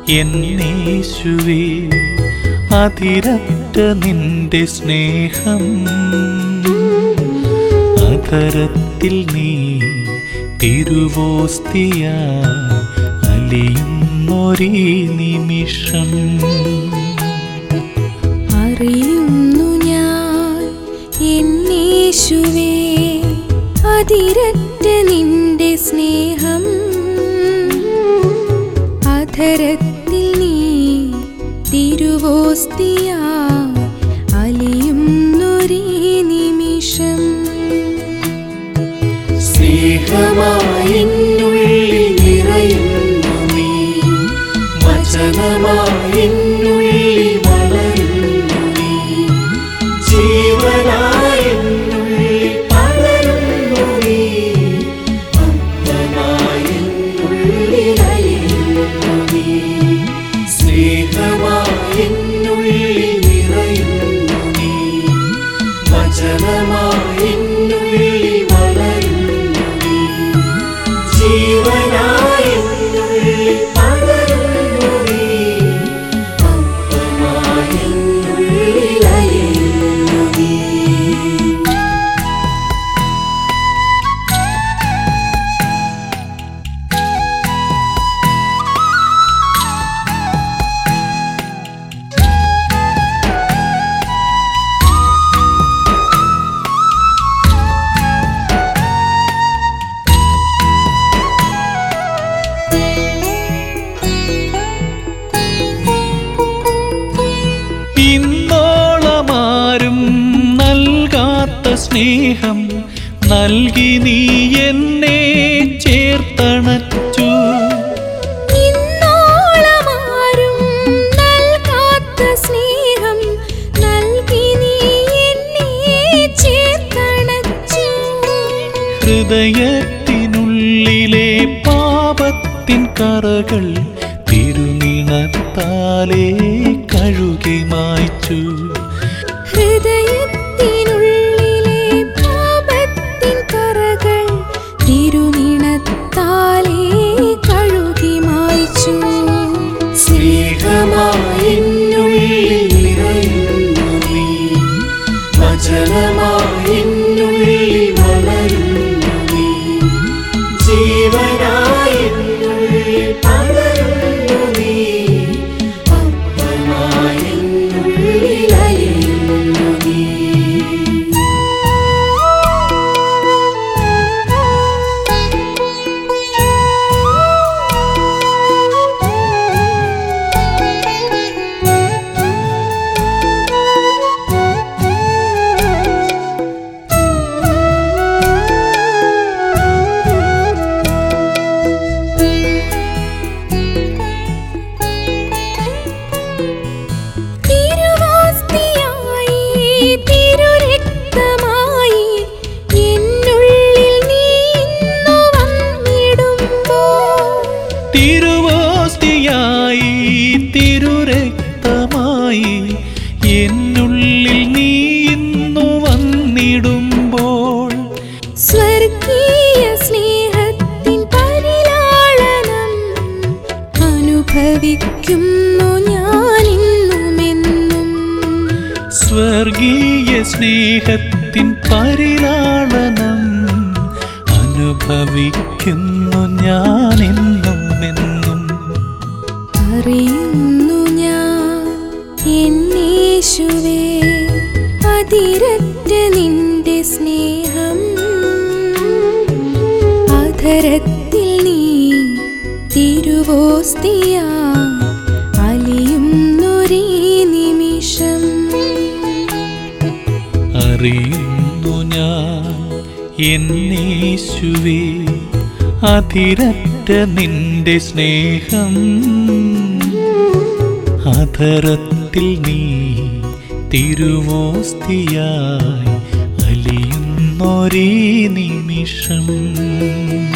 എന്നേശുവേ അതിരറ്റ നിന്റെ സ്നേഹം അധരത്തിൽ നീ തിരുവോസ്തിയ അലിയുന്നൊരീ നിമിഷം അറിയുന്നു ഞാൻ എന്നേശുവേ അതിരറ്റ നിന്റെ സ്നേഹം അധരത്തിൽ നീ തിരുവോസ്തിയ അലിയുന്നൊരേ നിമിഷം സ്നേഹമായെന്നുള്ളിൽ നിറയുന്നു നീ വചനമായെന്നുള്ളിൽ വളരുന്നു നീ ജീവനായെന്നുള്ളിൽ പടരുന്നു നീ അപ്പമായെന്നുള്ളിൽ അലിയുന്നു നീ സ്നേഹമായെന്നുള്ളിൽ നിറയുന്നു നീ വചനമായെന്നുള്ളിൽ വളരുന്നു നീ ജീവനായെന്നുള്ളിൽ പടരുന്നു നീ അപ്പമായെന്നുള്ളിൽ അലിയുന്നു നീ ഇന്നോളമാരും നൽകാത്ത സ്നേഹം നൽകി നീ എന്നെ ചേർത്തണച്ചു ഇന്നോളമാരും നൽകാത്ത സ്നേഹം നൽകി നീ എന്നെ ചേർത്തണച്ചു ഹൃദയത്തിനുള്ളിലെ പാപത്തിൻ കറകൾ തിരുനിണത്താലേ കഴുകി മായ്ച്ചു ഹൃദയത്തിനുള്ളിലെ പാപത്തിൻ കറകൾ തിരുനിണത്താലേ കഴുകി മായ്ച്ചു സ്നേഹമായെന്നുള്ളിൽ നിറയുന്നു നീ വചനമായെന്നുള്ളിൽ വളരുന്നു നീ ജീവനായെന്നുള്ളിൽ പടരുന്നു നീ അപ്പമായെന്നുള്ളിൽ അലിയുന്നു നീ തിരുവാസ്തിയായി തിരുരക്തമായി എന്നുള്ളിൽ നീ ഇന്നു വന്നിടുമ്പോൾ തിരുവോസ്തിയായി തിരുരക്തമായി എന്നുള്ളിൽ നീ ഇന്നു വന്നിടുമ്പോൾ സ്വർഗീയ സ്നേഹത്തിൻ പരിലാളനം അനുഭവിക്കുന്നു ഞാനിന്നുമെന്നും സ്വർഗീയ സ്നേഹത്തിൻ പരിലാളനം അനുഭവിക്കുന്നു ഞാനെന്നും എന്നും അറിയുന്നു ഞാൻ എന്നേശുവേ അതിരറ്റ നിന്റെ സ്നേഹം അധരത്തിൽ നീ തിരുവോസ്തിയ അലിയുന്നൊരേ നിമിഷം അറിയുന്നു ഞാൻ എന്നേശുവേ അതിരറ്റ നിന്റെ സ്നേഹം അധരത്തിൽ നീ തിരുവോസ്തിയായി അലിയുന്നൊരേ നിമിഷം